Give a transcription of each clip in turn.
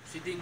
فيدنج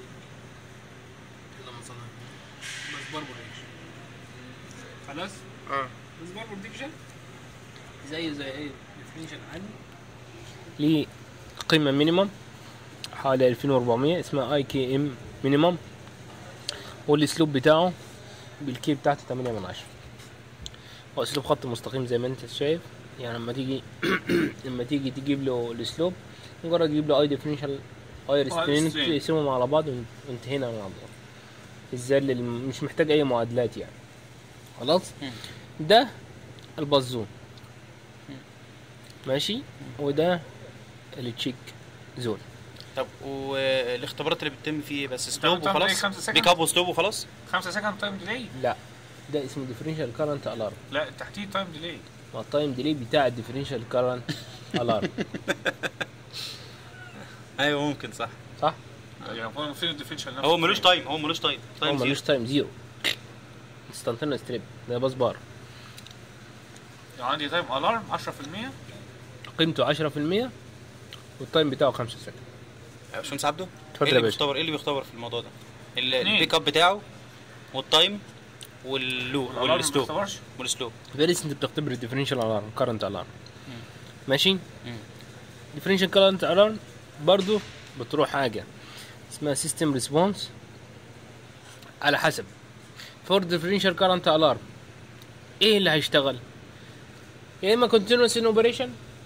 اللهم صل على النبي. بس بربر ريكشن خلاص اه بس بربر ديكشن زي زي ايه ديفينيشن عادي ليه قيمة مينيمم حوالي 2400 اسمها اي كي ام مينيمم والاسلوب بتاعه بالكي بتاعته 8 من 10 هو اسلوب خط مستقيم زي ما انت شايف يعني لما تيجي لما تيجي تجيب له الاسلوب مجرد تجيب له اي ديفرنشال اي ريسترين restraint. تقسمهم على بعض وانتهينا من الموضوع الزل اللي مش محتاج اي معادلات يعني خلاص مم. ده البازون ماشي وده التشيك زون طب والاختبارات اللي بتتم فيه بس سلوب بتعمل إيه؟ وخلاص خمسة سكند؟ بيك اب وسلوب وخلاص 5 سكند تايم ديلي لا ده اسمه ديفرنشال كارنت الارم لا تحتيه تايم ديلي ما التايم ديلي بتاع الديفرنشال كارنت الارم ايوه ممكن صح صح يعني هو فين الديفرنشال هو ملوش تايم هو ملوش تايم هو تايم ملوش زيرو تايم زيرو انستنتينوس ستريب ده باص بار يعني عندي تايم الارم 10% قيمته 10% والتايم بتاعه 5 سكند يا باشمهندس عبده اتفضل ايه يا اللي باشا. بيختبر ايه اللي بيختبر في الموضوع ده ال- اتنين. البيك اب بتاعه والتايم واللو الالارم ما والسلوب بيختبرش والسلوب فيريس انت بتختبر الديفرنشال الارم كارنت الارم ماشي مم. ديفرنشال كارنت الارم برضو بتروح حاجه اسمها سيستم ريسبونس على حسب فور ديفرنشال كارنت الارم ايه اللي هيشتغل يا اما كونتينوس ان اوبريشن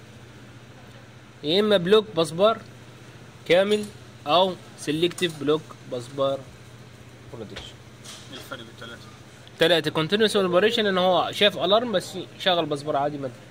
يا اما بلوك بصبار كامل او سيلكتيف بلوك بصبار برودكشن ايه الفرق بين الثلاثه تلاتة كونتينوس اوبريشن ان هو شاف الارم بس شغل بصبار عادي ما